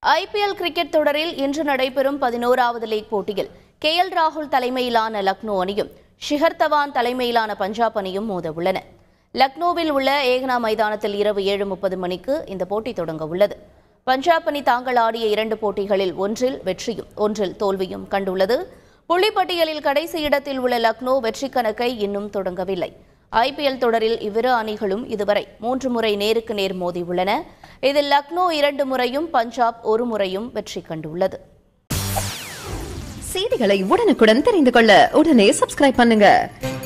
IPL cricket தொடரில் இன்று நடைபெறும் பதினோராவது லீக் போட்டியில் கே எல் ராகுல் தலைமையிலான லக்னோ அணியும் ஷிகர் தவான் தலைமையிலான பஞ்சாப் அணியும் மோத உள்ளன லக்னோவில் உள்ள ஏகனா மைதானத்தில் இரவு ஏழு முப்பது மணிக்கு இந்த போட்டி தொடங்க உள்ளது பஞ்சாப் அணி தாங்கள் ஆடிய இரண்டு போட்டிகளில் ஒன்றில் வெற்றியும் ஒன்றில் தோல்வியும் கண்டுள்ளது புள்ளிப்பட்டியலில் கடைசி இடத்தில் உள்ள லக்னோ வெற்றி கணக்கை இன்னும் தொடங்கவில்லை ஐபிஎல் தொடரில் இவ்விரு அணிகளும் இதுவரை மூன்று முறை நேருக்கு நேர் மோதியுள்ளன இதில் லக்னோ இரண்டு முறையும் பஞ்சாப் ஒரு முறையும் வெற்றி கண்டுள்ளது செய்திகளை உடனுக்குடன் தெரிந்து கொள்ள உடனே சப்ஸ்கிரைப் பண்ணுங்க